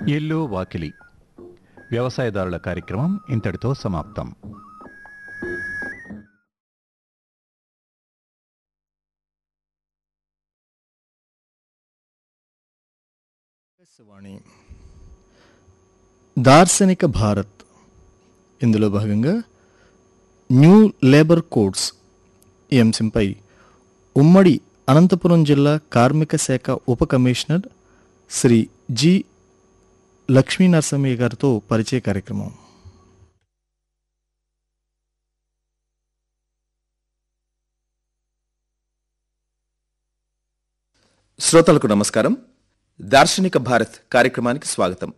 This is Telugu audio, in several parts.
ఇల్లు వాకిలి వ్యవసాయదారుల కార్యక్రమం ఇంతటితో సమాప్తం ఆకాశవాణి దార్శనిక భారత్ ఇందులో భాగంగా న్యూ లేబర్ కోడ్స్ ఈ అంశంపై ఉమ్మడి అనంతపురం జిల్లా కార్మిక శాఖ ఉప కమిషనర్ శ్రీ జి లక్ష్మీ నరసింహయ్య గారితో పరిచయ కార్యక్రమం శ్రోతలకు నమస్కారం దార్శనిక భారత్ కార్యక్రమానికి స్వాగతం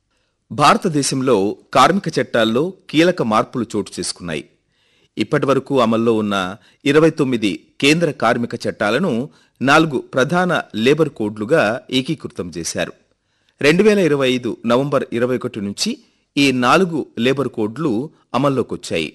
భారతదేశంలో కార్మిక చట్టాల్లో కీలక మార్పులు చోటు చేసుకున్నాయి ఇప్పటి వరకు అమల్లో ఉన్న ఇరవై తొమ్మిది కేంద్ర కార్మిక చట్టాలను నాలుగు ప్రధాన లేబర్ కోడ్లుగా ఏకీకృతం చేశారు రెండు వేల ఇరవై ఐదు నవంబర్ ఇరవై ఒకటి నుంచి ఈ నాలుగు లేబర్ కోడ్లు అమల్లోకొచ్చాయి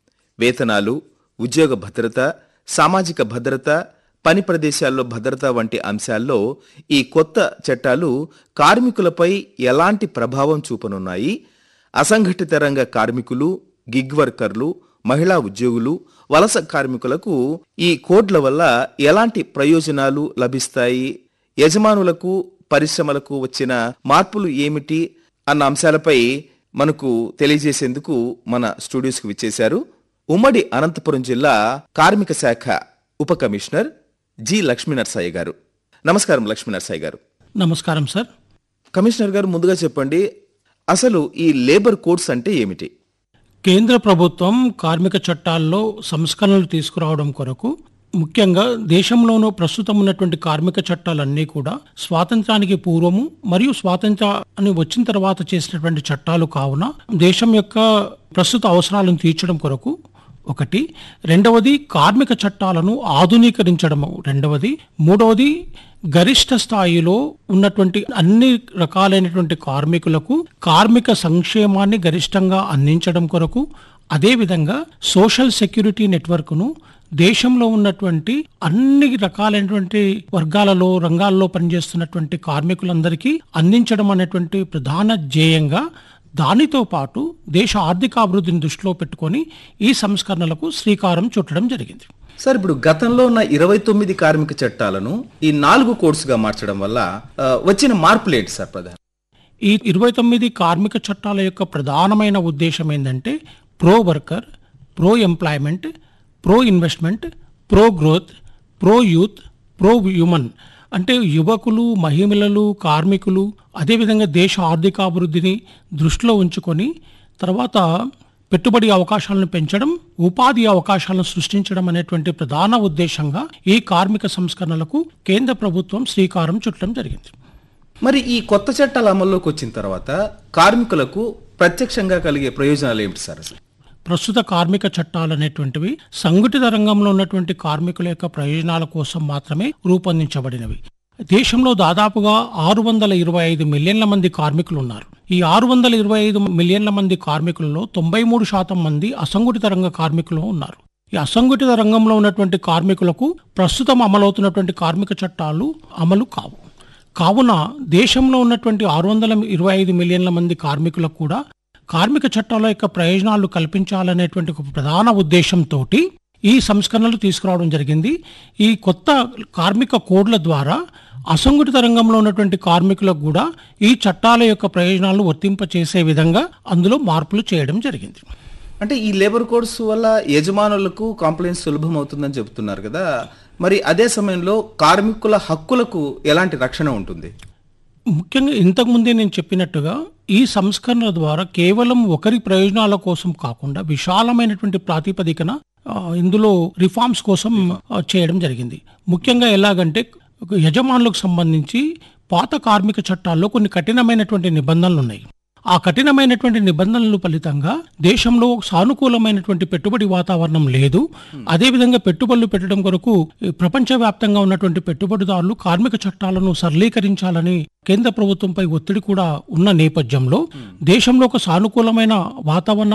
వేతనాలు ఉద్యోగ భద్రత సామాజిక భద్రత పని ప్రదేశాల్లో భద్రత వంటి అంశాల్లో ఈ కొత్త చట్టాలు కార్మికులపై ఎలాంటి ప్రభావం చూపనున్నాయి అసంఘటిత రంగ కార్మికులు గిగ్ వర్కర్లు మహిళా ఉద్యోగులు వలస కార్మికులకు ఈ కోడ్ల వల్ల ఎలాంటి ప్రయోజనాలు లభిస్తాయి యజమానులకు పరిశ్రమలకు వచ్చిన మార్పులు ఏమిటి అన్న అంశాలపై మనకు తెలియజేసేందుకు మన స్టూడియోస్కి విచ్చేశారు ఉమ్మడి అనంతపురం జిల్లా కార్మిక శాఖ ఉప కమిషనర్ జి లక్ష్మీనరసాయి గారు నమస్కారం లక్ష్మీనరసాయి గారు నమస్కారం సార్ కమిషనర్ గారు ముందుగా చెప్పండి అసలు ఈ లేబర్ కోడ్స్ అంటే ఏమిటి కేంద్ర ప్రభుత్వం కార్మిక చట్టాల్లో సంస్కరణలు తీసుకురావడం కొరకు ముఖ్యంగా దేశంలోనూ ప్రస్తుతం ఉన్నటువంటి కార్మిక చట్టాలన్నీ కూడా స్వాతంత్రానికి పూర్వము మరియు స్వాతంత్రాన్ని వచ్చిన తర్వాత చేసినటువంటి చట్టాలు కావున దేశం యొక్క ప్రస్తుత అవసరాలను తీర్చడం కొరకు ఒకటి రెండవది కార్మిక చట్టాలను ఆధునీకరించడము రెండవది మూడవది గరిష్ట స్థాయిలో ఉన్నటువంటి అన్ని రకాలైనటువంటి కార్మికులకు కార్మిక సంక్షేమాన్ని గరిష్టంగా అందించడం కొరకు అదేవిధంగా సోషల్ సెక్యూరిటీ నెట్వర్క్ను దేశంలో ఉన్నటువంటి అన్ని రకాలైనటువంటి వర్గాలలో రంగాల్లో పనిచేస్తున్నటువంటి కార్మికులందరికీ అందించడం అనేటువంటి ప్రధాన ధ్యేయంగా దానితో పాటు దేశ ఆర్థికాభివృద్ధిని దృష్టిలో పెట్టుకొని ఈ సంస్కరణలకు శ్రీకారం చుట్టడం జరిగింది సార్ ఇప్పుడు గతంలో ఉన్న ఇరవై తొమ్మిది కార్మిక చట్టాలను ఈ నాలుగు కోడ్స్గా మార్చడం వల్ల ఆ, వచ్చిన మార్పులు ఏంటి సార్ ప్రధాన ఈ ఇరవై తొమ్మిది కార్మిక చట్టాల యొక్క ప్రధానమైన ఉద్దేశం ఏంటంటే pro worker pro employment pro investment pro growth pro youth pro human అంటే యువకులు మహిళలు కార్మికులు అదేవిధంగా దేశ ఆర్థికాభివృద్ధిని దృష్టిలో ఉంచుకొని తర్వాత పెట్టుబడి అవకాశాలను పెంచడం ఉపాధి అవకాశాలను సృష్టించడం అనేటువంటి ప్రధాన ఉద్దేశంగా ఈ కార్మిక సంస్కరణలకు కేంద్ర ప్రభుత్వం శ్రీకారం చుట్టడం జరిగింది మరి ఈ కొత్త చట్టాలు అమల్లోకి వచ్చిన తర్వాత కార్మికులకు ప్రత్యక్షంగా కలిగే ప్రయోజనాలు ఏమిటి సార్ అసలు ప్రస్తుత కార్మిక చట్టాలు అనేటువంటివి సంఘటిత రంగంలో ఉన్నటువంటి కార్మికుల యొక్క ప్రయోజనాల కోసం మాత్రమే రూపొందించబడినవి దేశంలో దాదాపుగా ఆరు వందల ఇరవై ఐదు మిలియన్ల మంది కార్మికులు ఉన్నారు ఈ ఆరు వందల ఇరవై ఐదు మిలియన్ల మంది కార్మికులలో తొంభై మూడు శాతం మంది అసంఘటిత రంగ కార్మికులు ఉన్నారు ఈ అసంఘటిత రంగంలో ఉన్నటువంటి కార్మికులకు ప్రస్తుతం అమలవుతున్నటువంటి కార్మిక చట్టాలు అమలు కావు కావున దేశంలో ఉన్నటువంటి ఆరు వందల ఇరవై ఐదు మిలియన్ల మంది కార్మికులకు కూడా కార్మిక చట్టాల యొక్క ప్రయోజనాలు కల్పించాలనేటువంటి ఒక ప్రధాన ఉద్దేశంతో ఈ సంస్కరణలు తీసుకురావడం జరిగింది ఈ కొత్త కార్మిక కోడ్ల ద్వారా అసంఘటిత రంగంలో ఉన్నటువంటి కార్మికులకు కూడా ఈ చట్టాల యొక్క ప్రయోజనాలను వర్తింపచేసే విధంగా అందులో మార్పులు చేయడం జరిగింది అంటే ఈ లేబర్ కోడ్స్ వల్ల యజమానులకు కాంప్లైంట్ సులభం అవుతుందని చెబుతున్నారు కదా మరి అదే సమయంలో కార్మికుల హక్కులకు ఎలాంటి రక్షణ ఉంటుంది ముఖ్యంగా ఇంతకుముందే నేను చెప్పినట్టుగా ఈ సంస్కరణ ద్వారా కేవలం ఒకరి ప్రయోజనాల కోసం కాకుండా విశాలమైనటువంటి ప్రాతిపదికన ఆ, ఇందులో రిఫార్మ్స్ కోసం ఆ, చేయడం జరిగింది ముఖ్యంగా ఎలాగంటే ఒక యజమానులకు సంబంధించి పాత కార్మిక చట్టాల్లో కొన్ని కఠినమైనటువంటి నిబంధనలు ఉన్నాయి ఆ కఠినమైనటువంటి నిబంధనల ఫలితంగా దేశంలో సానుకూలమైనటువంటి పెట్టుబడి వాతావరణం లేదు అదేవిధంగా పెట్టుబడులు పెట్టడం కొరకు ఈ ప్రపంచవ్యాప్తంగా ఉన్నటువంటి పెట్టుబడిదారులు కార్మిక చట్టాలను సరళీకరించాలని కేంద్ర ప్రభుత్వంపై ఒత్తిడి కూడా ఉన్న నేపథ్యంలో దేశంలో ఒక సానుకూలమైన వాతావరణ